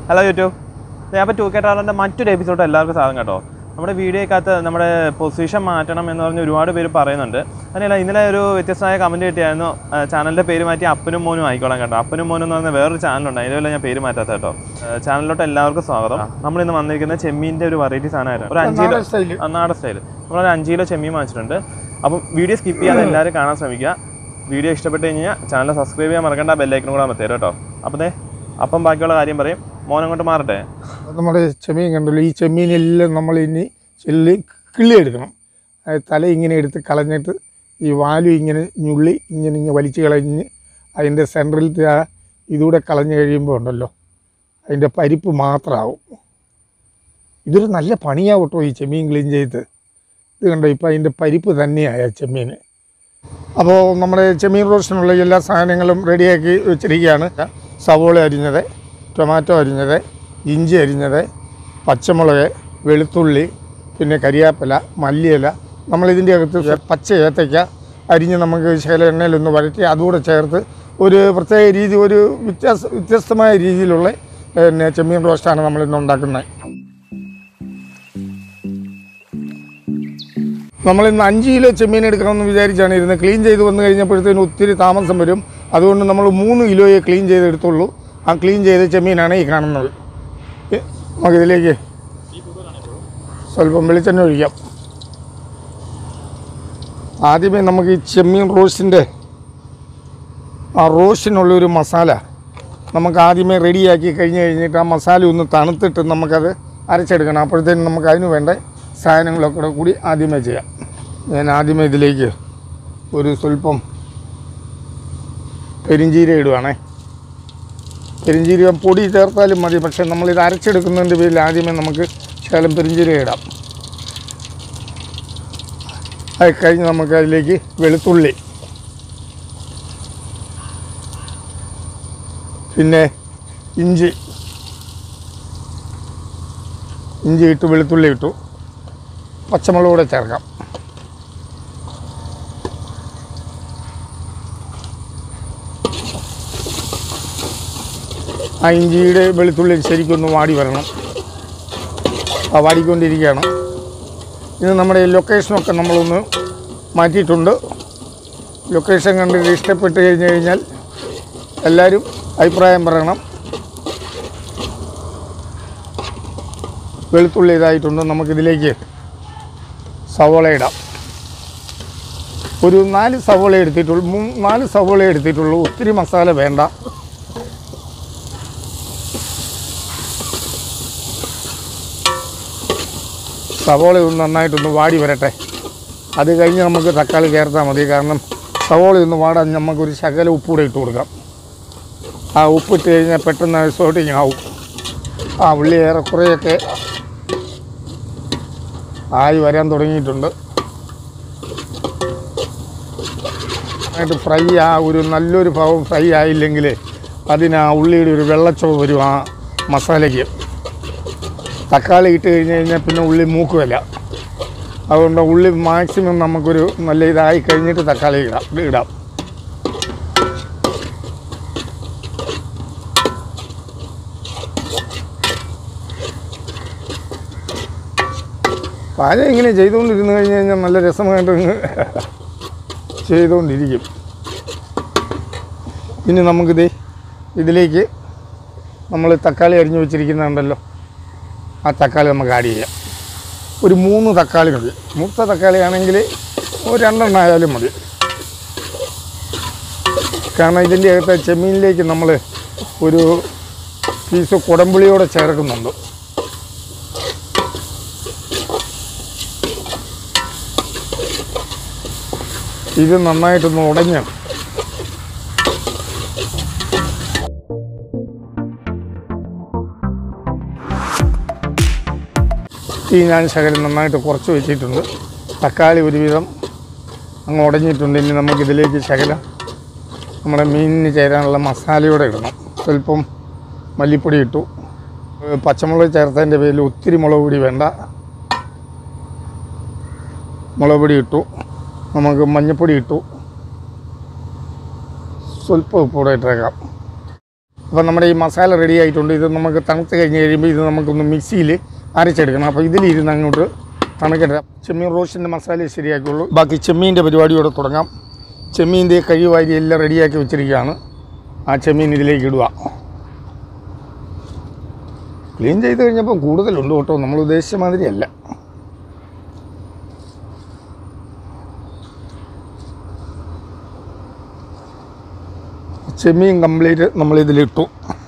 Hello YouTube ഞാൻ ഇപ്പോൾ to K ട്രാവലറിൻ്റെ മറ്റൊരു എപ്പിസോഡ് എല്ലാവർക്കും സ്വാഗതം കേട്ടോ നമ്മുടെ വീഡിയോക്കകത്ത് നമ്മുടെ പൊസിഷൻ മാറ്റണം എന്ന് പറഞ്ഞ് ഒരുപാട് പേര് പറയുന്നുണ്ട് അതിനല്ല ഇന്നലെ ഒരു വ്യത്യസ്തമായ കമൻറ്റ് കിട്ടിയായിരുന്നു ചാനലിൻ്റെ പേര് മാറ്റി അപ്പനും മോനും ആയിക്കോളാം കേട്ടോ അപ്പനും മോനും എന്ന് പറഞ്ഞ വേറൊരു ചാനലുണ്ട് അതിൻ്റെ ഞാൻ പേര് മാറ്റാത്ത കേട്ടോ ചാനലിലോട്ട് എല്ലാവർക്കും സ്വാഗതം നമ്മൾ ഇന്ന് വന്നിരിക്കുന്നത് ചെമ്മീൻ്റെ ഒരു വെറൈറ്റി സാധനമായിരുന്നു ഒരു അഞ്ച് കിലോ സ്റ്റൈല് ആ, നാടൻ സ്റ്റൈൽ നമ്മളൊരു അഞ്ച് കിലോ ചെമ്മീൻ വാങ്ങിച്ചിട്ടുണ്ട് അപ്പം വീഡിയോ സ്കിപ്പ് ചെയ്യാതെ എല്ലാവരും കാണാൻ ശ്രമിക്കുക വീഡിയോ ഇഷ്ടപ്പെട്ട് കഴിഞ്ഞാൽ ചാനൽ സബ്സ്ക്രൈബ് ചെയ്യാൻ മറക്കണ്ട ബെല്ലൈക്കനും കൂടെ അമർത്തേരും കേട്ടോ അപ്പം ദേ അപ്പം ബാക്കിയുള്ള കാര്യം പറയും മോനങ്ങോട്ട് മാറട്ടെ നമ്മുടെ ചെമ്മീൻ കണ്ടല്ലോ ഈ ചെമ്മീനെല്ലാം നമ്മൾ ഇനി ചെല്ലി കിള്ളി എടുക്കണം അത് തല ഇങ്ങനെ എടുത്ത് കളഞ്ഞിട്ട് ഈ വാലു ഇങ്ങനെ ഞുള്ളി ഇങ്ങനെ ഇങ്ങനെ വലിച്ചു കളഞ്ഞ് അതിൻ്റെ സെൻട്രലത്തെ ആ ഇതൂടെ കളഞ്ഞു കഴിയുമ്പോൾ ഉണ്ടല്ലോ അതിൻ്റെ പരിപ്പ് മാത്രമാവും ഇതൊരു നല്ല പണിയാവും കേട്ടോ ഈ ചെമ്മീൻ ക്ലീൻ ചെയ്ത് ഇത് കണ്ടോ ഇപ്പോൾ അതിൻ്റെ പരിപ്പ് തന്നെയായ ചെമ്മീൻ അപ്പോൾ നമ്മുടെ ചെമ്മീൻ റോസ്റ്റിനുള്ള എല്ലാ സാധനങ്ങളും റെഡിയാക്കി വെച്ചിരിക്കുകയാണ് സവോള അരിഞ്ഞത് ടൊമാറ്റോ അരിഞ്ഞത് ഇഞ്ചി അരിഞ്ഞത് പച്ചമുളക് വെളുത്തുള്ളി പിന്നെ കരിയാപ്പില മല്ലിയില നമ്മളിതിൻ്റെ അകത്ത് പച്ച ഏത്തയ്ക്ക അരിഞ്ഞ് നമുക്ക് ശകല എണ്ണയിലൊന്ന് വഴറ്റി അതുകൂടെ ചേർത്ത് ഒരു പ്രത്യേക രീതി ഒരു വ്യത്യാസ വ്യത്യസ്തമായ രീതിയിലുള്ള പിന്നെ ചെമ്മീൻ റോസ്റ്റാണ് നമ്മളിന്ന് ഉണ്ടാക്കുന്നത് നമ്മൾ ഇന്ന് അഞ്ച് കിലോ ചെമ്മീൻ എടുക്കാമെന്ന് വിചാരിച്ചാണ് ഇരുന്നത് ക്ലീൻ ചെയ്ത് വന്നു കഴിഞ്ഞപ്പോഴത്തേനും ഒത്തിരി താമസം വരും അതുകൊണ്ട് നമ്മൾ മൂന്ന് കിലോയെ ക്ലീൻ ചെയ്തെടുത്തുള്ളൂ ആ ക്ലീൻ ചെയ്ത ചെമ്മീനാണ് ഈ കാണുന്നത് ഇ- നമുക്കിതിലേക്ക് സ്വല്പം വെളിച്ചെണ്ണ ഒഴിക്കാം ആദ്യമേ നമുക്ക് ഈ ചെമ്മീൻ റോസ്റ്റിൻ്റെ ആ റോസ്റ്റിനുള്ളൊരു മസാല നമുക്ക് ആദ്യമേ റെഡിയാക്കി കഴിഞ്ഞ് കഴിഞ്ഞിട്ട് ആ മസാല ഒന്ന് തണുത്തിട്ട് നമുക്കത് അരച്ചെടുക്കണം അപ്പോഴത്തേനും നമുക്ക് അതിന് വേണ്ട സാധനങ്ങളൊക്കെ കൂടെ കൂടി ആദ്യമേ ചെയ്യാം ഞാൻ ആദ്യമേ ഇതിലേക്ക് ഒരു സ്വല്പം പെരിഞ്ചീര ഇടുവാണേ പെരിഞ്ചീരകം പൊടി ചേർത്താലും മതി പക്ഷേ നമ്മളിത് അരച്ചെടുക്കുന്നതിൻ്റെ പേരിൽ ആദ്യമേ നമുക്ക് ശകലം പെരിഞ്ചീരക ഇടാം അത് കഴിഞ്ഞ് നമുക്ക് അതിലേക്ക് വെളുത്തുള്ളി പിന്നെ ഇഞ്ചി ഇഞ്ചി ഇട്ടു വെളുത്തുള്ളി ഇട്ടു പച്ചമുളക് കൂടെ ചേർക്കാം ആ ഇഞ്ചിയുടെ വെളുത്തുള്ളി ശരിക്കൊന്ന് വാടി വരണം ആ വാടിക്കൊണ്ടിരിക്കുകയാണ് ഇത് നമ്മുടെ ലൊക്കേഷനൊക്കെ നമ്മളൊന്ന് മാറ്റിയിട്ടുണ്ട് ലൊക്കേഷൻ കണ്ടിട്ട് ഇഷ്ടപ്പെട്ട് കഴിഞ്ഞ് കഴിഞ്ഞാൽ എല്ലാവരും അഭിപ്രായം പറയണം വെളുത്തുള്ളി ഇതായിട്ടുണ്ട് നമുക്കിതിലേക്ക് സവോള ഇടാം ഒരു നാല് സവോള എടുത്തിട്ടുള്ളൂ മൂ നാല് സവോള എടുത്തിട്ടുള്ളൂ ഒത്തിരി മസാല വേണ്ട സവോള ഒന്ന് നന്നായിട്ടൊന്ന് വാടി വരട്ടെ അത് കഴിഞ്ഞ് നമുക്ക് തക്കാളി ചേർത്താൽ മതി കാരണം സവോള ഒന്ന് വാടാൻ നമുക്കൊരു ശകല ഉപ്പൂടെ ഇട്ട് കൊടുക്കാം ആ ഉപ്പിട്ട് കഴിഞ്ഞാൽ പെട്ടെന്ന് സോട്ടിങ് ആവും ആ ഉള്ളി ഏറെക്കുറെയൊക്കെ ആയി വരാൻ തുടങ്ങിയിട്ടുണ്ട് ആയിട്ട് ഫ്രൈ ആ ഒരു നല്ലൊരു ഭാവം ഫ്രൈ ആയില്ലെങ്കിൽ അതിന് ആ ഉള്ളിയുടെ ഒരു വെള്ളച്ചവ് വരും ആ മസാലയ്ക്ക് തക്കാളി ഇട്ട് കഴിഞ്ഞ് കഴിഞ്ഞാൽ പിന്നെ ഉള്ളി മൂക്കുമല്ല അതുകൊണ്ട് ഉള്ളി മാക്സിമം നമുക്കൊരു നല്ല ഇതായി കഴിഞ്ഞിട്ട് തക്കാളി ഇടാം ഇടാം പാചകം ഇങ്ങനെ ചെയ്തുകൊണ്ടിരുന്ന് കഴിഞ്ഞ് കഴിഞ്ഞാൽ നല്ല രസമായിട്ട് അങ്ങ് ചെയ്തുകൊണ്ടിരിക്കും ഇനി നമുക്കിത് ഇതിലേക്ക് നമ്മൾ തക്കാളി അരിഞ്ഞു വെച്ചിരിക്കുന്നുണ്ടല്ലോ ആ തക്കാളി നമുക്ക് ആഡ് ചെയ്യാം ഒരു മൂന്ന് തക്കാളി മതി മൂത്ത തക്കാളി ആണെങ്കിൽ ഒരു രണ്ടെണ്ണം ആയാലും മതി കാരണം ഇതിൻ്റെ അകത്ത് ചെമ്മീനിലേക്ക് നമ്മൾ ഒരു പീസ് കുടംപുളിയോടെ ചേർക്കുന്നുണ്ട് ഇത് നന്നായിട്ടൊന്ന് ഉടഞ്ഞ് തീ ഞാൻ ശകലം നന്നായിട്ട് കുറച്ച് വെച്ചിട്ടുണ്ട് തക്കാളി ഒരുവിധം അങ്ങ് ഉടഞ്ഞിട്ടുണ്ട് ഇനി നമുക്കിതിലേക്ക് ശകലം നമ്മുടെ മീനിന് ചേരാനുള്ള മസാലയോടെ ഇടണം സ്വല്പം മല്ലിപ്പൊടി ഇട്ടു ഏഹ് പച്ചമുളക് ചേർത്തതിൻ്റെ പേരിൽ ഒത്തിരി മുളക് പൊടി വേണ്ട മുളക് പൊടി ഇട്ടു നമുക്ക് മഞ്ഞൾപ്പൊടി ഇട്ടു സ്വല്പം ഉപ്പൂടെ ഇട്ടേക്കാം അപ്പോൾ നമ്മുടെ ഈ മസാല റെഡി ആയിട്ടുണ്ട് ഇത് നമുക്ക് തണുത്ത് കഴിഞ്ഞ് കഴിയുമ്പോൾ ഇത് നമുക്കൊന്ന് മിക്സിയിൽ അരച്ചെടുക്കണം അപ്പോൾ ഇതിലിരുന്ന് അങ്ങോട്ട് തണുക്കട്ടെ ചെമ്മീൻ റോസ്റ്റിൻ്റെ മസാല ശരിയാക്കുള്ളൂ ബാക്കി ചെമ്മീൻ്റെ പരിപാടിയോടെ തുടങ്ങാം ചെമ്മീൻ്റെ കഴിവാരി എല്ലാം റെഡിയാക്കി വെച്ചിരിക്കുകയാണ് ആ ചെമ്മീൻ ഇതിലേക്ക് ഇടുക ക്ലീൻ ചെയ്ത് കഴിഞ്ഞപ്പോൾ കൂടുതലുണ്ട് കേട്ടോ നമ്മൾ ഉദ്ദേശിച്ച മാതിരിയല്ല ചെമ്മീൻ കംപ്ലീറ്റ് നമ്മളിതിലിട്ടു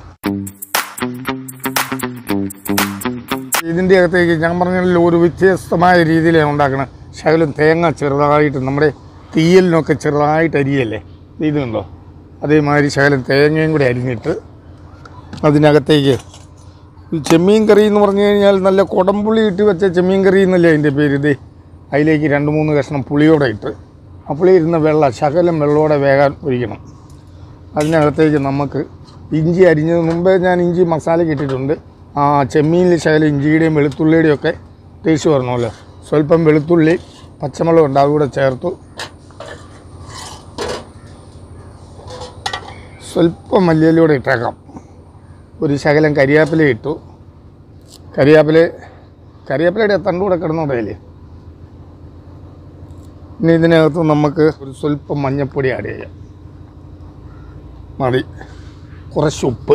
ഇതിൻ്റെ അകത്തേക്ക് ഞാൻ പറഞ്ഞല്ലോ ഒരു വ്യത്യസ്തമായ രീതിയിലാണ് ഉണ്ടാക്കണം ശകലം തേങ്ങ ചെറുതായിട്ട് നമ്മുടെ തീയലിനൊക്കെ ചെറുതായിട്ട് അരിയല്ലേ ഇത് കണ്ടോ അതേമാതിരി ശകലം തേങ്ങയും കൂടി അരിഞ്ഞിട്ട് അതിനകത്തേക്ക് ഈ ചെമ്മീൻ കറി എന്ന് പറഞ്ഞു കഴിഞ്ഞാൽ നല്ല കുടംപുളി ഇട്ട് വെച്ച ചെമ്മീൻ കറി എന്നല്ലേ അതിൻ്റെ പേര് ഇത് അതിലേക്ക് രണ്ട് മൂന്ന് കഷ്ണം പുളിയോടെ ഇട്ട് ആ പുളി ഇരുന്ന വെള്ളം ശകലം വെള്ളത്തോടെ വേകാൻ ഒഴിക്കണം അതിനകത്തേക്ക് നമുക്ക് ഇഞ്ചി അരിഞ്ഞത് മുമ്പേ ഞാൻ ഇഞ്ചി മസാലയ്ക്ക് ഇട്ടിട്ടുണ്ട് ആ ചെമ്മീനിൽ ശകലം ഇഞ്ചിയുടെയും വെളുത്തുള്ളിയുടെയും ഒക്കെ ടേസ്റ്റ് വരണമല്ലോ സ്വല്പം വെളുത്തുള്ളി പച്ചമുളക് ഉണ്ട് അതുകൂടെ ചേർത്തു സ്വല്പം മല്ലിയിലൂടെ ഇട്ടേക്കാം ഒരു ശകലം കരിയാപ്പില ഇട്ടു കരിയാപ്പില കരിയാപ്പിലയുടെ തണ്ടുകൂടെ കിടന്നോടല്ലേ ഇനി ഇതിനകത്ത് നമുക്ക് ഒരു സ്വല്പം മഞ്ഞൾപ്പൊടി ആഡ് ചെയ്യാം മതി കുറച്ച് ഉപ്പ്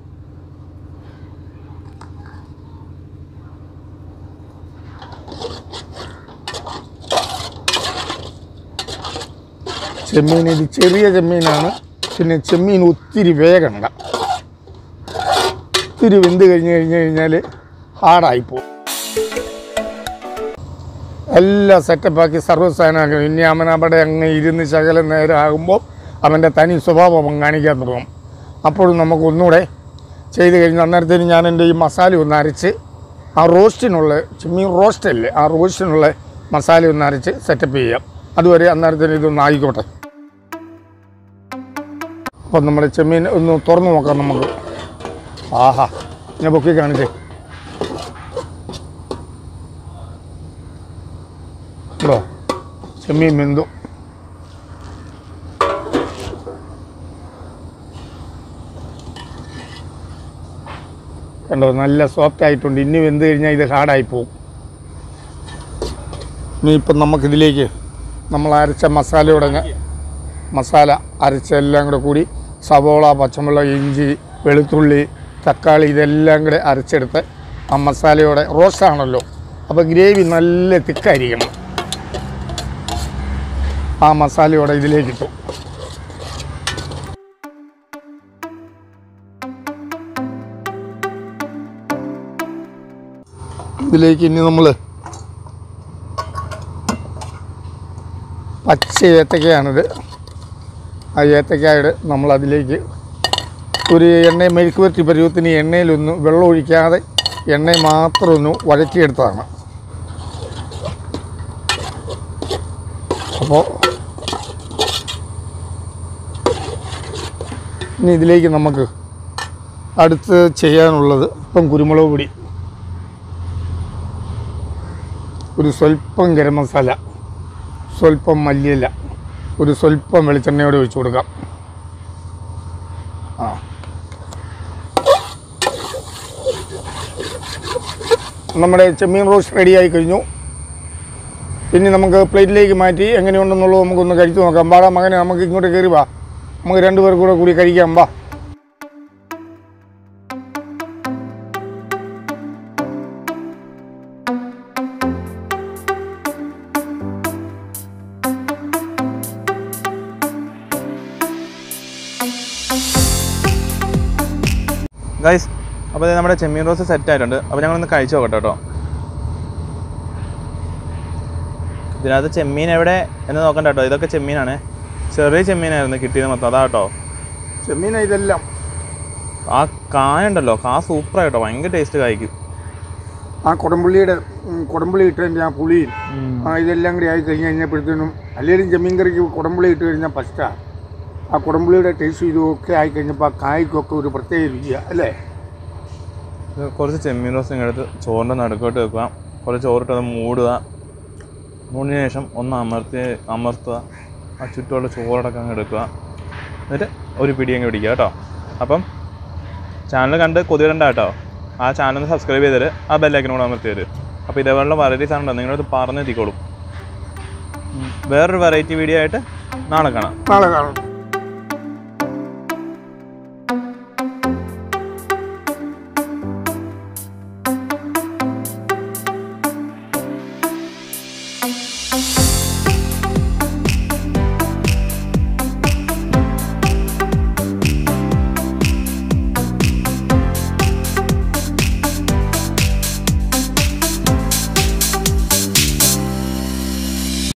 ചെമ്മീൻ ഇത് ചെറിയ ചെമ്മീനാണ് പിന്നെ ചെമ്മീൻ ഒത്തിരി വേഗണ്ട ഒത്തിരി വെന്ത് കഴിഞ്ഞ് കഴിഞ്ഞ് കഴിഞ്ഞാൽ ഹാർഡായിപ്പോവും എല്ലാം സെറ്റപ്പാക്കി സർവ്വസാധനമാക്കും ഇനി അവൻ അവിടെ അങ്ങ് ഇരുന്ന് ശകലം നേരം ആകുമ്പോൾ അവൻ്റെ തനി സ്വഭാവം അവൻ കാണിക്കാൻ തുടങ്ങും അപ്പോഴും നമുക്ക് ഒന്നുകൂടെ ചെയ്ത് കഴിഞ്ഞ് അന്നേരത്തേന് ഞാൻ എൻ്റെ ഈ മസാല ഒന്ന് അരച്ച് ആ റോസ്റ്റിനുള്ള ചെമ്മീൻ റോസ്റ്റല്ലേ ആ റോസ്റ്റിനുള്ള മസാല ഒന്ന് അരച്ച് സെറ്റപ്പ് ചെയ്യാം അതുവരെ അന്നേരത്തേന് ഇതൊന്ന് ആയിക്കോട്ടെ അപ്പം നമ്മുടെ ചെമ്മീൻ ഒന്ന് തുറന്നു നോക്കാം നമുക്ക് ആഹാ ഞാൻ പൊക്കി കാണിച്ചേ ഉണ്ടോ ചെമ്മീൻ വെന്തു കണ്ടോ നല്ല സോഫ്റ്റ് ആയിട്ടുണ്ട് ഇനി വെന്ത് കഴിഞ്ഞാൽ ഇത് ഹാർഡായി പോകും ഇനി ഇപ്പം നമുക്കിതിലേക്ക് നമ്മൾ അരച്ച മസാലയോടെ അങ്ങ് മസാല അരച്ച എല്ലാം കൂടെ കൂടി സവോള പച്ചമുളക് ഇഞ്ചി വെളുത്തുള്ളി തക്കാളി ഇതെല്ലാം കൂടെ അരച്ചെടുത്ത് ആ മസാലയോടെ റോസ്റ്റാണല്ലോ അപ്പോൾ ഗ്രേവി നല്ല തിക്കായിരിക്കണം ആ മസാലയോടെ ഇതിലേക്ക് ഇട്ടു ഇതിലേക്ക് ഇനി നമ്മൾ പച്ച ഏത്തക്കയാണിത് ആ ഏത്തക്കായുടെ നമ്മൾ അതിലേക്ക് ഒരു എണ്ണ മെഴുക്ക് വരട്ടി പരുവത്തിന് എണ്ണയിലൊന്ന് വെള്ളം ഒഴിക്കാതെ എണ്ണ മാത്രം ഒന്ന് വഴറ്റിയെടുത്തതാണ് അപ്പോൾ ഇനി ഇതിലേക്ക് നമുക്ക് അടുത്ത് ചെയ്യാനുള്ളത് ഇപ്പം കുരുമുളക് പൊടി ഒരു സ്വല്പം ഗരം മസാല സ്വല്പം മല്ലിയില ഒരു സ്വല്പം വെളിച്ചെണ്ണയോടെ ഒഴിച്ചു കൊടുക്കാം ആ നമ്മുടെ ചെമ്മീൻ റോസ്റ്റ് റെഡിയായി കഴിഞ്ഞു ഇനി നമുക്ക് പ്ലേറ്റിലേക്ക് മാറ്റി എങ്ങനെയുണ്ടെന്നുള്ളത് നമുക്കൊന്ന് കഴിച്ചു നോക്കാം വാടാ മകനെ നമുക്ക് ഇങ്ങോട്ട് കയറി വാ നമുക്ക് രണ്ടുപേർ കൂടെ കൂടി കഴിക്കാം വാ ഗൈസ് അപ്പോൾ ദേ നമ്മുടെ ചെമ്മീൻ റോസ് സെറ്റ് ആയിട്ടുണ്ട് അപ്പോൾ ഞങ്ങളൊന്ന് കഴിച്ചു നോക്കട്ടെ കേട്ടോ ഇതിനകത്ത് ചെമ്മീൻ എവിടെ എന്ന് നോക്കണ്ട കേട്ടോ ഇതൊക്കെ ചെമ്മീനാണ് ചെറിയ ചെമ്മീനായിരുന്നു കിട്ടിയത് മൊത്തം അതാ കേട്ടോ ചെമ്മീന ഇതെല്ലാം ആ കായ ഉണ്ടല്ലോ കാ സൂപ്പർ ആയിട്ടോ ഭയങ്കര ടേസ്റ്റ് കായ്ക്കും ആ കുടംപുള്ളിയുടെ ഉം, കുടംപുള്ളി ഇട്ടതിൻ്റെ ആ പുളിയും ആ ഇതെല്ലാം കൂടി ആയി കഴിഞ്ഞ് കഴിഞ്ഞപ്പോഴത്തേനും അല്ലെങ്കിലും ചെമ്മീൻ കറിക്ക് കുടംപുളി ഇട്ട് കഴിഞ്ഞാൽ ഫസ്റ്റാണ് ആ കുടംപുള്ളിയുടെ ടേസ്റ്റ് ഇതൊക്കെ ആയി കഴിഞ്ഞപ്പോൾ ആ കായ്ക്കൊക്കെ ഒരു പ്രത്യേക രുചിയാണ് അല്ലേ ഇത് കുറച്ച് ചെമ്മീൻ റോസ് ഇങ്ങ് എടുത്ത് ചോറിൻ്റെ നടുക്കോട്ട് വെക്കുക കുറച്ച് ചോറിട്ട് അത് മൂടുക മൂടിന് ശേഷം ഒന്ന് അമർത്തി അമർത്തുക ആ ചുറ്റുമുള്ള ചോറടക്കം അങ്ങ് എടുക്കുക എന്നിട്ട് ഒരു പിടി അങ്ങ് പിടിക്കുക കേട്ടോ അപ്പം ചാനൽ കണ്ട് കൊതിരണ്ട കേട്ടോ ആ ചാനൽ ഒന്ന് സബ്സ്ക്രൈബ് ചെയ്തിട്ട് ആ ബെല്ലൈക്കനും കൂടെ അമർത്തി തരും അപ്പോൾ ഇതേപോലുള്ള വെറൈറ്റീസ് ആണല്ലോ നിങ്ങളത് പറഞ്ഞെത്തിക്കോളും ഉം. വേറൊരു വെറൈറ്റി വീഡിയോ ആയിട്ട് നാളെ കാണാം നാളെ കാണാം